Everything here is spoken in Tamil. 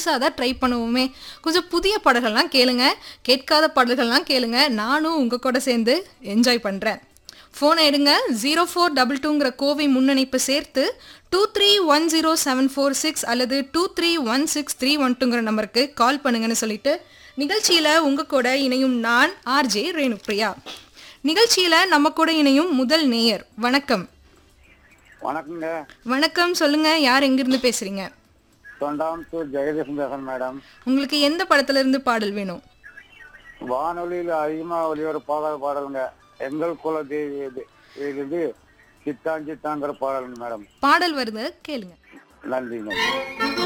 புதுசாக தான் ட்ரை பண்ணுவோமே கொஞ்சம் புதிய பாடல்கள்லாம் கேளுங்க கேட்காத பாடல்கள்லாம் கேளுங்க நானும் உங்கள் கூட சேர்ந்து என்ஜாய் பண்ணுறேன் ஃபோனை எடுங்க ஜீரோ ஃபோர் டபுள் டூங்கிற கோவை முன்னணிப்பு சேர்த்து two three one zero seven four six அல்லது two three one six three one டூங்கிற நம்பருக்கு கால் பண்ணுங்கன்னு சொல்லிட்டு நிகழ்ச்சியில் உங்கள் கூட இணையும் நான் ஆர்ஜே ரேணுப்ரியா நிகழ்ச்சியில் நம்ம கூட இணையும் முதல் நேயர் வணக்கம் வணக்கங்க வணக்கம் சொல்லுங்க யார் எங்கிருந்து பேசுறீங்க தொண்டாமுத்தூர் ஜெகதீசன் பேசுறேன் மேடம் உங்களுக்கு எந்த படத்துல இருந்து பாடல் வேணும் வானொலியில் அதிகமாக ஒளிவர பாடாத பாடலுங்க எங்கள் குல தேவி இது சித்தான் சித்தாங்கிற பாடலுங்க மேடம் பாடல் வருது கேளுங்க நன்றிங்க